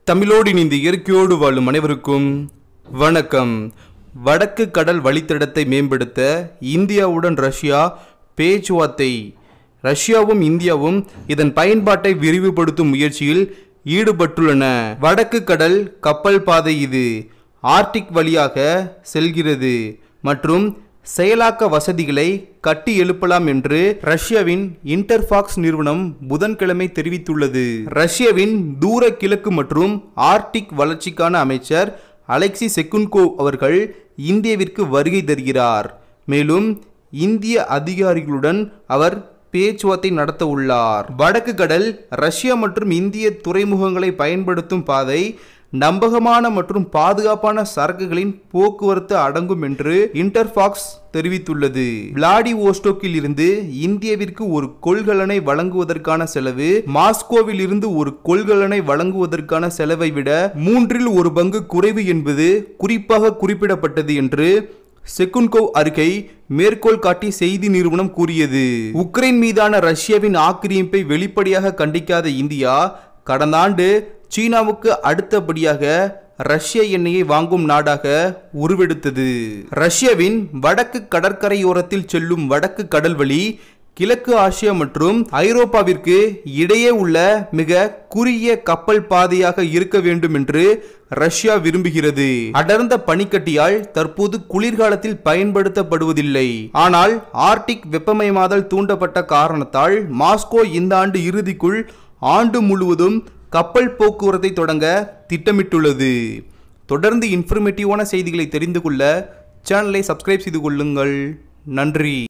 தமிழோடு இணைந்து இயற்கையோடு வாழும் அனைவருக்கும் வணக்கம் வடக்கு கடல் வழித்தடத்தை மேம்படுத்த இந்தியாவுடன் ரஷ்யா பேச்சுவார்த்தை ரஷ்யாவும் இந்தியாவும் இதன் பயன்பாட்டை விரிவுபடுத்தும் முயற்சியில் ஈடுபட்டுள்ளன வடக்கு கடல் கப்பல் பாதை இது ஆர்டிக் வழியாக செல்கிறது மற்றும் செயலாக்க வசதிகளை கட்டி எழுப்பலாம் என்று ரஷ்யாவின் இன்டர்ஃபாக்ஸ் நிறுவனம் புதன்கிழமை தெரிவித்துள்ளது ரஷ்யாவின் தூர கிழக்கு மற்றும் ஆர்டிக் வளர்ச்சிக்கான அமைச்சர் அலெக்சி செக்குன்கோ அவர்கள் இந்தியாவிற்கு வருகை தருகிறார் மேலும் இந்திய அதிகாரிகளுடன் அவர் பேச்சுவார்த்தை நடத்த உள்ளார் வடக்கு கடல் ரஷ்யா மற்றும் இந்திய துறைமுகங்களை பயன்படுத்தும் பாதை நம்பகமான மற்றும் பாதுகாப்பான சரக்குகளின் போக்குவரத்து அடங்கும் என்று இன்டர்ஃபாக்ஸ் தெரிவித்துள்ளது விளாடிவோஸ்டோக்கில் இருந்து இந்தியாவிற்கு ஒரு கொள்கலனை வழங்குவதற்கான செலவு மாஸ்கோவில் இருந்து ஒரு கொள்கலனை வழங்குவதற்கான செலவை விட மூன்றில் ஒரு பங்கு குறைவு என்பது குறிப்பாக குறிப்பிடப்பட்டது என்று செக்குன்கோவ் அறிக்கை மேற்கோள் காட்டி செய்தி நிறுவனம் கூறியது உக்ரைன் மீதான ரஷ்யாவின் ஆக்கிரமிப்பை வெளிப்படையாக கண்டிக்காத இந்தியா கடந்த ஆண்டு சீனாவுக்கு அடுத்தபடியாக ரஷ்ய எண்ணெயை வாங்கும் நாடாக உருவெடுத்தது ரஷ்யாவின் வடக்கு கடற்கரையோரத்தில் செல்லும் வடக்கு கடல் வழி கிழக்கு ஆசியா மற்றும் ஐரோப்பாவிற்கு இடையே உள்ள மிக குறுகிய கப்பல் பாதையாக இருக்க வேண்டும் என்று ரஷ்யா விரும்புகிறது அடர்ந்த பனிக்கட்டியால் தற்போது குளிர்காலத்தில் பயன்படுத்தப்படுவதில்லை ஆனால் ஆர்டிக் வெப்பமயமாதல் தூண்டப்பட்ட காரணத்தால் மாஸ்கோ இந்த ஆண்டு இறுதிக்குள் ஆண்டு முழுவதும் கப்பல் போக்குவரத்தை தொடங்க திட்டமிட்டுள்ளது தொடர்ந்து இன்ஃபர்மேட்டிவான செய்திகளை தெரிந்து கொள்ள சேனலை சப்ஸ்கிரைப் செய்து கொள்ளுங்கள் நன்றி